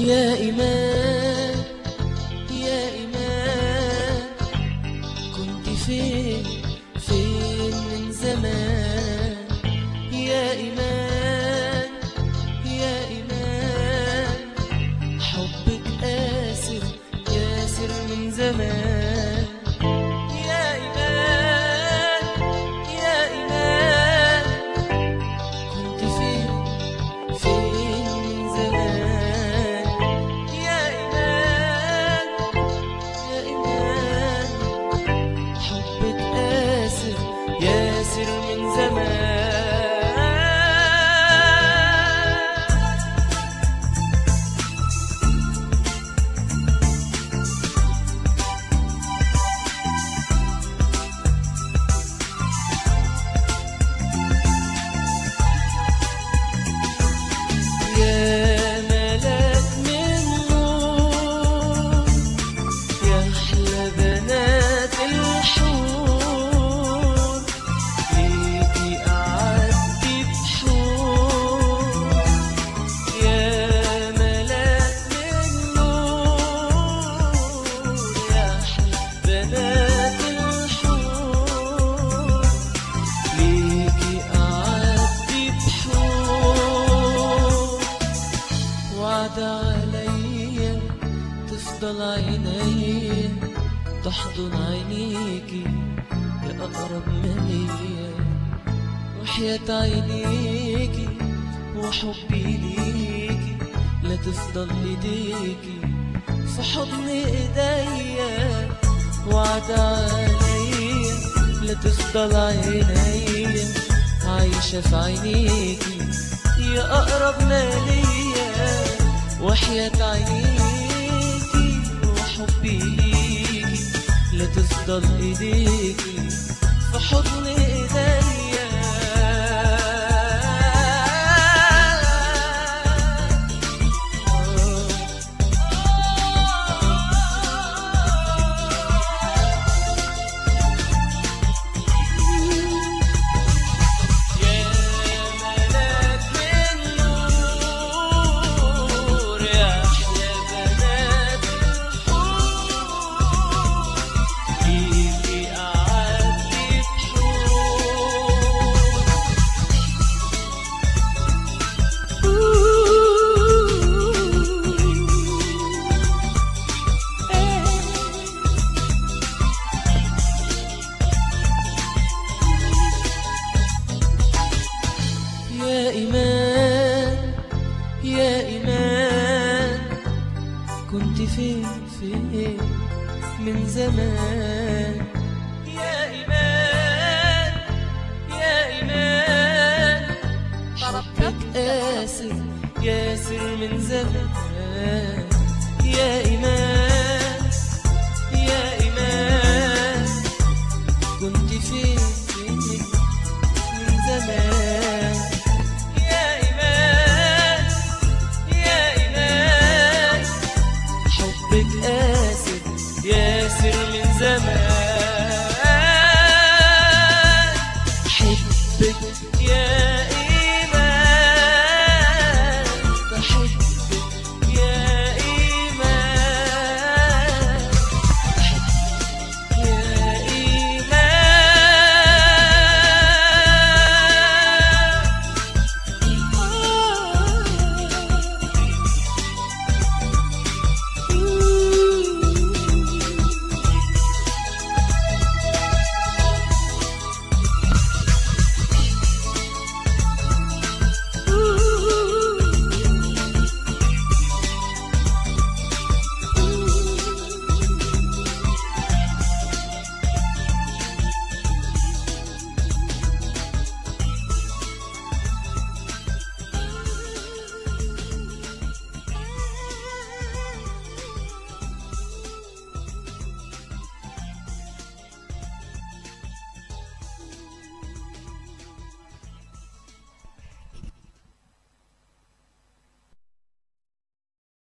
يا إيمان يا إيمان كنت فين فين من زمان يا إيمان يا إيمان حبك قاسر ياسر من زمان يا إيمان يا إيمان كنت فين فين من زمان يا إيمان يا إيمان حبك قاسر ياسر من زمان يا ملاك من نور يا أحلى بنات الحور ليكي أعدي بحور يا ملاك من نور يا أحلى بنات الحور ليكي أعدي بحور وعد عليا تفضل عينيا تحضن عينيكي يا أقرب ماليا وحياة عينيكي وحبي ليكي لا تفضل ايديكي في حضن ايديا وعد عليا لا تفضل عينيا عايشة في عينيكي يا أقرب مالية وحياة عينيكي وحبي ليكي لا تفضل ايديكي في حضن ايديا يا ملاك من نور يا أحلى بنات الحور فيكي أعدي بحور يا إيمان يا إيمان كنت فين فين من زمان يا إيمان يا إيمان حبك قاسر ياسر من زمان يا إيمان